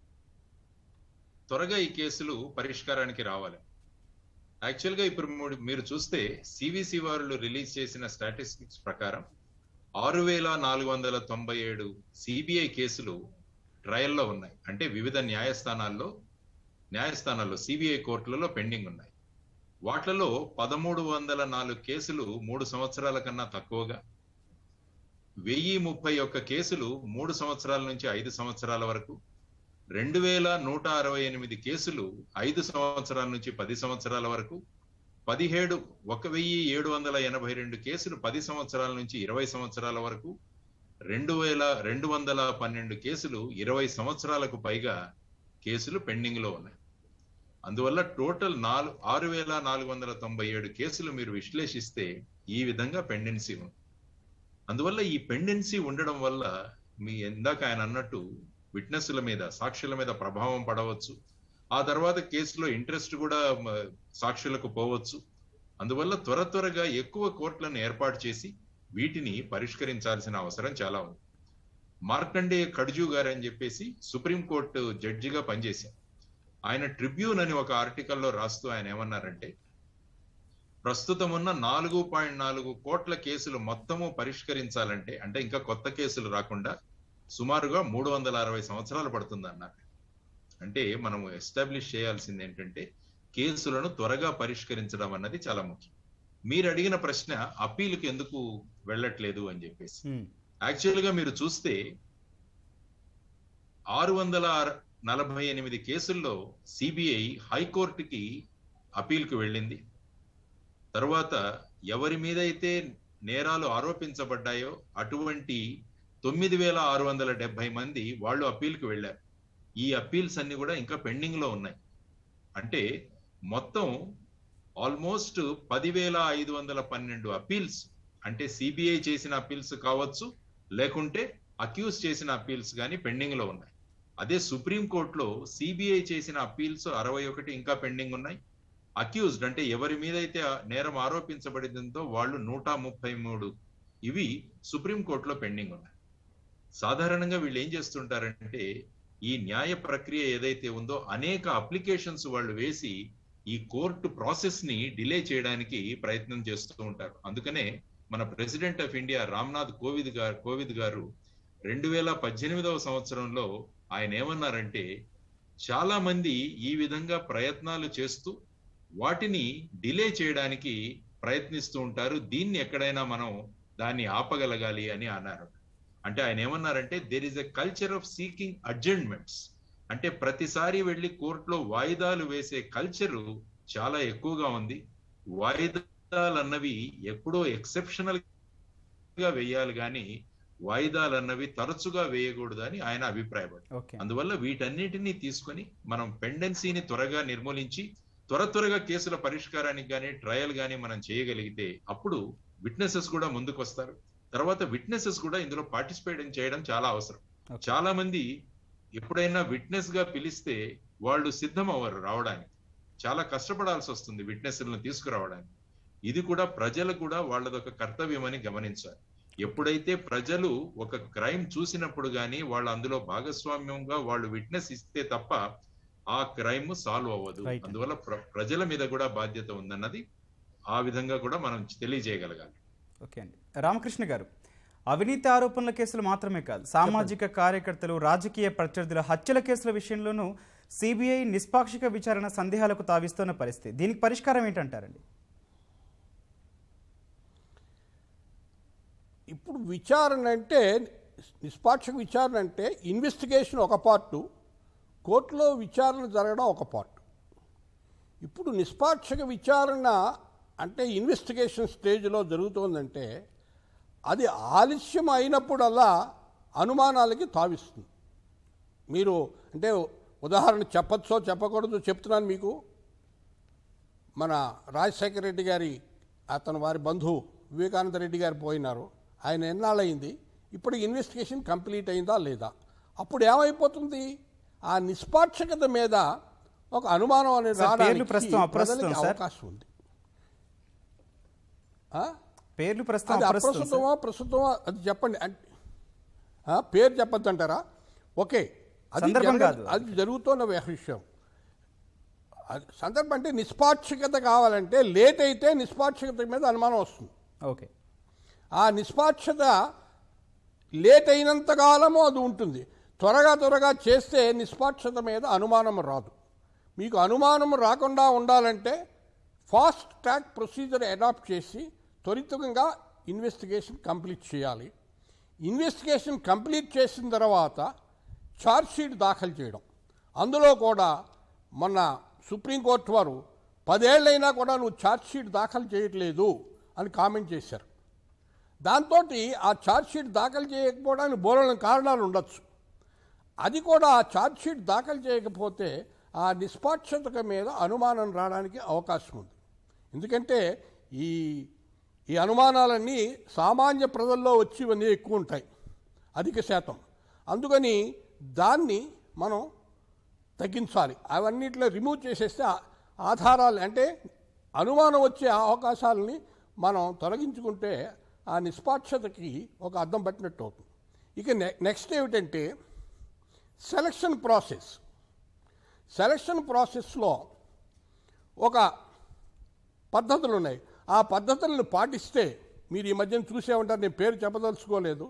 త్వరగా ఈ కేసులు పరిష్కారానికి రావాలి యాక్చువల్ గా ఇప్పుడు మూడు- మీరు చూస్తే సివిసి వారు రిలీజ్ చేసిన స్టాటిస్టిక్స్ ప్రకారం ఆరు వేల నాలుగు వందల తొంభై ఏడు సిబిఐ కేసులు ట్రయల్లో ఉన్నాయి అంటే వివిధ న్యాయస్థానాల్లో న్యాయస్థానాల్లో సిబిఐ కోర్టులలో పెండింగ్ ఉన్నాయి వాటిలలో పదమూడు వందల నాలుగు కేసులు మూడు సంవత్సరాల కన్నా తక్కువగా వెయ్యి ముప్పై ఒక్క కేసులు మూడు సంవత్సరాల నుంచి ఐదు సంవత్సరాల వరకు రెండు వేల నూట అరవై ఎనిమిది కేసులు ఐదు సంవత్సరాల నుంచి పది సంవత్సరాల వరకు పదిహేడు ఒక వెయ్యి ఏడు వందల ఎనభై రెండు కేసులు పది సంవత్సరాల నుంచి ఇరవై సంవత్సరాల వరకు రెండు వేల రెండు వందల పన్నెండు కేసులు ఇరవై సంవత్సరాలకు పైగా కేసులు పెండింగ్ లో ఉన్నాయి అందువల్ల టోటల్ నాలుగు ఆరు వేల నాలుగు వందల తొంభై ఏడు కేసులు మీరు విశ్లేషిస్తే ఈ విధంగా పెండెన్సీ ఉంది అందువల్ల ఈ పెండెన్సీ ఉండడం వల్ల మీ ఇందాక ఆయన అన్నట్టు విట్నెస్ల మీద సాక్షుల మీద ప్రభావం పడవచ్చు ఆ తర్వాత కేసులో ఇంట్రెస్ట్ కూడా మ, సాక్షులకు పోవచ్చు అందువల్ల త్వర త్వరగా ఎక్కువ కోర్టులను ఏర్పాటు చేసి వీటిని పరిష్కరించాల్సిన అవసరం చాలా ఉంది మార్కండే కడ్జు గారు అని చెప్పేసి సుప్రీంకోర్టు జడ్జిగా పనిచేశారు ఆయన ట్రిబ్యూన్ అని ఒక ఆర్టికల్లో రాస్తూ ఆయన ఏమన్నారంటే ప్రస్తుతం ఉన్న నాలుగు పాయింట్ నాలుగు కోట్ల కేసులు మొత్తము పరిష్కరించాలంటే అంటే ఇంకా కొత్త కేసులు రాకుండా సుమారుగా మూడు వందల అరవై సంవత్సరాలు పడుతుంది అన్నారు అంటే మనం ఎస్టాబ్లిష్ చేయాల్సింది ఏంటంటే కేసులను త్వరగా పరిష్కరించడం అన్నది చాలా ముఖ్యం మీరు అడిగిన ప్రశ్న అప్పీలుకి ఎందుకు వెళ్ళట్లేదు అని చెప్పేసి ఉమ్, యాక్చువల్ గా మీరు చూస్తే ఆరు వందల నలభై ఎనిమిది కేసుల్లో సిబిఐ హైకోర్టుకి అపీల్కి వెళ్ళింది తర్వాత ఎవరి మీద అయితే నేరాలు ఆరోపించబడ్డాయో అటువంటి తొమ్మిది వేల ఆరు వందల డెబ్బై మంది వాళ్ళు అప్పీల్కి వెళ్ళారు ఈ అప్పీల్స్ అన్ని కూడా ఇంకా పెండింగ్ లో ఉన్నాయి అంటే మొత్తం ఆల్మోస్ట్ పదివేల ఐదు వందల పన్నెండు అప్పీల్స్ అంటే సిబిఐ చేసిన అప్పీల్స్ కావచ్చు లేకుంటే అక్యూజ్ చేసిన అప్పీల్స్ కానీ పెండింగ్ లో ఉన్నాయి అదే సుప్రీం కోర్టులో సిబిఐ చేసిన అప్పీల్స్ అరవై ఒకటి ఇంకా పెండింగ్ ఉన్నాయి అక్యూజ్డ్ అంటే ఎవరి మీద అయితే ఆ నేరం ఆరోపించబడిందో వాళ్ళు నూట ముప్పై మూడు ఇవి సుప్రీం కోర్టులో పెండింగ్ ఉన్నాయి సాధారణంగా వీళ్ళు ఏం చేస్తుంటారంటే ఈ న్యాయ ప్రక్రియ ఏదైతే ఉందో అనేక అప్లికేషన్స్ వాళ్ళు వేసి ఈ కోర్టు ప్రాసెస్ ని డిలే చేయడానికి ప్రయత్నం చేస్తూ ఉంటారు అందుకనే మన president of India Ramnath Kovind garu Kovind garu రెండు వేల పద్దెనిమిదవ సంవత్సరంలో ఆయన ఏమన్నారంటే చాలా మంది ఈ విధంగా ప్రయత్నాలు చేస్తూ వాటిని డిలే చేయడానికి ప్రయత్నిస్తూ ఉంటారు దీన్ని ఎక్కడైనా మనం దాన్ని ఆపగలగాలి అని అన్నారు అంటే ఆయన ఏమన్నారంటే there is a culture of seeking adjournments అంటే ప్రతిసారి వెళ్లి కోర్టులో వాయిదాలు వేసే కల్చరు చాలా ఎక్కువగా ఉంది వాయిదాలు అన్నవి ఎప్పుడో ఎక్సెప్షనల్ గా వేయాలి కానీ వాయిదాలు అన్నవి తరచుగా వేయకూడదు అని ఆయన అభిప్రాయపడ్డారు ఓకే అందువల్ల వీటన్నిటిని తీసుకొని మనం పెండెన్సీని త్వరగా నిర్మూలించి త్వర త్వరగా కేసుల పరిష్కారానికి కానీ ట్రయల్ కానీ మనం చేయగలిగితే అప్పుడు విట్నెసెస్ కూడా ముందుకు వస్తారు తర్వాత విట్నెసెస్ కూడా ఇందులో పార్టిసిపేట్ చేయడం చాలా అవసరం Okay. చాలా మంది ఎప్పుడైనా విట్నెస్ గా పిలిస్తే వాళ్ళు సిద్ధం అవ్వరు రావడానికి చాలా కష్టపడాల్సి వస్తుంది విట్నెస్లను తీసుకురావడానికి ఇది కూడా ప్రజలు కూడా వాళ్ళదొక కర్తవ్యం అని గమనించాలి ఎప్పుడైతే ప్రజలు ఒక క్రైమ్ చూసినప్పుడు గానీ వాళ్ళు అందులో భాగస్వామ్యంగా వాళ్ళు విట్నెస్ ఇస్తే తప్ప ఆ క్రైమ్ సాల్వ్ అవ్వదు Right. అందువల్ల ప్ర- ప్రజల మీద కూడా బాధ్యత ఉందన్నది ఆ విధంగా కూడా మనం తెలియజేయగలగాలి ఓకే అండి రామకృష్ణ గారు అవినీతి ఆరోపణల కేసులు మాత్రమే కాదు సామాజిక కార్యకర్తలు రాజకీయ ప్రత్యర్థుల హత్యల కేసుల విషయంలోనూ సిబిఐ నిష్పాక్షిక విచారణ సందేహాలకు తావిస్తున్న పరిస్థితి దీనికి పరిష్కారం ఏంటంటారండి ఇప్పుడు విచారణ అంటే నిష్పాక్షిక విచారణ అంటే ఇన్వెస్టిగేషన్ ఒక పార్టు కోర్టులో విచారణ జరగడం ఒక పార్ట్ ఇప్పుడు నిష్పాక్షిక విచారణ అంటే ఇన్వెస్టిగేషన్ స్టేజ్లో జరుగుతోందంటే అది ఆలస్యం అయినప్పుడల్లా అనుమానాలకి తావిస్తుంది మీరు అంటే ఉదాహరణ చెప్పచ్చో చెప్పకూడదో చెప్తున్నాను మీకు మన రాజశేఖర రెడ్డి గారి అతను వారి బంధువు వివేకానంద రెడ్డి గారు పోయినారు ఆయన ఎన్నాళ్ళయింది ఇప్పుడు ఇన్వెస్టిగేషన్ కంప్లీట్ అయిందా లేదా అప్పుడు ఏమైపోతుంది ఆ నిష్పాక్షికత మీద ఒక అనుమానం అనేది సార్, పేర్లు రావడానికి ప్రస్తుతం అప్రస్తుతం, ప్రజలకి సార్. అవకాశం ఉంది ఆ? పేర్లు ప్రస్తుతం అది అప్రస్తుతం సార్. అప్రస్తుతమా ప్రస్తుతమా అది చెప్పండి అంటే ఆ, పేరు చెప్పొద్దు అంటారా ఓకే అది సందర్భం జరగ- కాదు. అది జరుగుతున్న విషయం అది సందర్భం అంటే నిష్పాక్షికత కావాలంటే లేట్ అయితే నిష్పాక్షికత మీద అనుమానం వస్తుంది ఓకే ఆ నిష్పాక్షత లేట్ అయినంత కాలము అది ఉంటుంది త్వరగా త్వరగా చేస్తే నిష్పాక్షత మీద అనుమానం రాదు మీకు అనుమానం రాకుండా ఉండాలంటే ఫాస్ట్ ట్రాక్ ప్రొసీజర్ అడాప్ట్ చేసి త్వరితంగా ఇన్వెస్టిగేషన్ కంప్లీట్ చేయాలి ఇన్వెస్టిగేషన్ కంప్లీట్ చేసిన తర్వాత ఛార్జ్ షీట్ దాఖలు చేయడం అందులో కూడా మొన్న సుప్రీంకోర్టు వారు పదేళ్ళైనా కూడా నువ్వు ఛార్జ్ షీట్ దాఖలు చేయట్లేదు అని కామెంట్ చేశారు దాంతో ఆ ఛార్జ్ షీట్ దాఖలు చేయకపోవడానికి బోలన కారణాలు ఉండొచ్చు అది కూడా ఆ ఛార్జ్ షీట్ దాఖలు చేయకపోతే ఆ నిష్పాక్షతక మీద అనుమానం రావడానికి అవకాశం ఉంది ఎందుకంటే ఈ ఈ అనుమానాలన్నీ సామాన్య ప్రజల్లో వచ్చేవన్నీ ఎక్కువ ఉంటాయి అధిక శాతం అందుకని దాన్ని మనం తగ్గించాలి అవన్నిట్లో రిమూవ్ చేసేస్తే ఆ- ఆధారాలు అంటే అనుమానం వచ్చే అవకాశాలని మనం తొలగించుకుంటే ఆ నిష్పాక్షతకి ఒక అద్దం పట్టినట్టు అవుతుంది ఇక నె నెక్స్ట్ ఏమిటంటే సెలక్షన్ ప్రాసెస్ సెలక్షన్ ప్రాసెస్లో ఒక పద్ధతులు ఉన్నాయి ఆ పద్ధతులను పాటిస్తే మీరు ఈ మధ్యన చూసే ఉంటారు నేను పేరు చెప్పదలుచుకోలేదు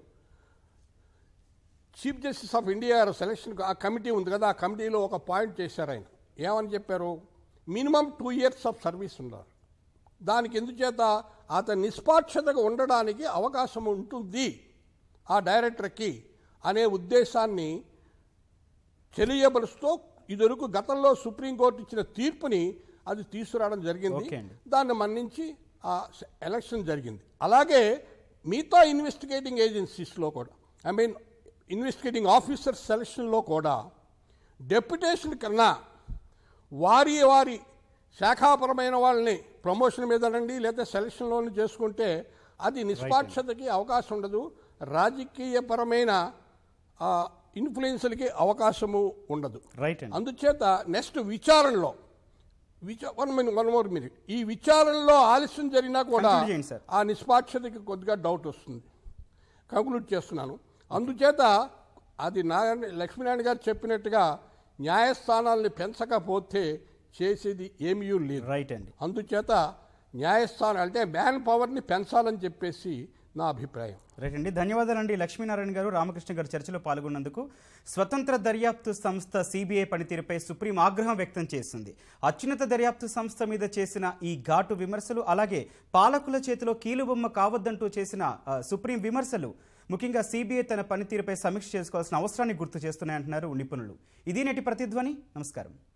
chief justice of India garu selection ఆ కమిటీ ఉంది కదా ఆ కమిటీలో ఒక పాయింట్ చేశారు ఆయన ఏమని చెప్పారు minimum two years of service ఉన్నారు దానికి ఎందుచేత అతని నిష్పాక్షతగా ఉండడానికి అవకాశం ఉంటుంది ఆ డైరెక్టర్కి అనే ఉద్దేశాన్ని తెలియబరుస్తూ ఇదివరకు గతంలో సుప్రీంకోర్టు ఇచ్చిన తీర్పుని అది తీసుకురావడం జరిగింది ఓకే అండి. దాన్ని మన్నించి ఆ స- ఎలక్షన్ జరిగింది అలాగే మిగతా ఇన్వెస్టిగేటింగ్ ఏజెన్సీస్లో కూడా ఐ మీన్ ఇన్వెస్టిగేటింగ్ ఆఫీసర్ సెలక్షన్లో కూడా డెప్యుటేషన్ కన్నా వారి వారి శాఖాపరమైన వాళ్ళని ప్రమోషన్ మీదనండి లేదా సెలక్షన్లోని చేసుకుంటే అది నిష్పాక్షతకి అవకాశం ఉండదు రాజకీయపరమైన ఆ, ఇన్ఫ్లుయెన్స్లకి అవకాశము ఉండదు రైట్ అండి అందుచేత నెక్స్ట్ విచారణలో విచా one minute one more minute ఈ విచారణలో ఆలస్యం జరిగినా కూడా Conclude చేయండి, sir. ఆ నిష్పాక్షతకి కొద్దిగా డౌట్ వస్తుంది కంక్లూడ్ చేస్తున్నాను అందుచేత అది నారాయణ లక్ష్మీనారాయణ గారు చెప్పినట్టుగా న్యాయస్థానాల్ని పెంచకపోతే చేసేది ఏమీ లేదు రైట్ అండి అందుచేత న్యాయస్థానం అంటే మ్యాన్ పవర్ని పెంచాలని చెప్పేసి నా అభిప్రాయం రైట్ అండి ధన్యవాదాలండి లక్ష్మీనారాయణ గారు రామకృష్ణ గారు చర్చలో పాల్గొన్నందుకు స్వతంత్ర దర్యాప్తు సంస్థ సిబిఐ పనితీరుపై సుప్రీం ఆగ్రహం వ్యక్తం చేసింది అత్యున్నత దర్యాప్తు సంస్థ మీద చేసిన ఈ ఘాటు విమర్శలు అలాగే పాలకుల చేతిలో కీలుబొమ్మ కావద్దంటూ చేసిన ఆ, సుప్రీం విమర్శలు ముఖ్యంగా సిబిఐ తన పనితీరుపై సమీక్ష చేసుకోవాల్సిన అవసరాన్ని గుర్తు చేస్తున్నాయంటున్నారు నిపుణులు ఇది నేటి ప్రతిధ్వని నమస్కారం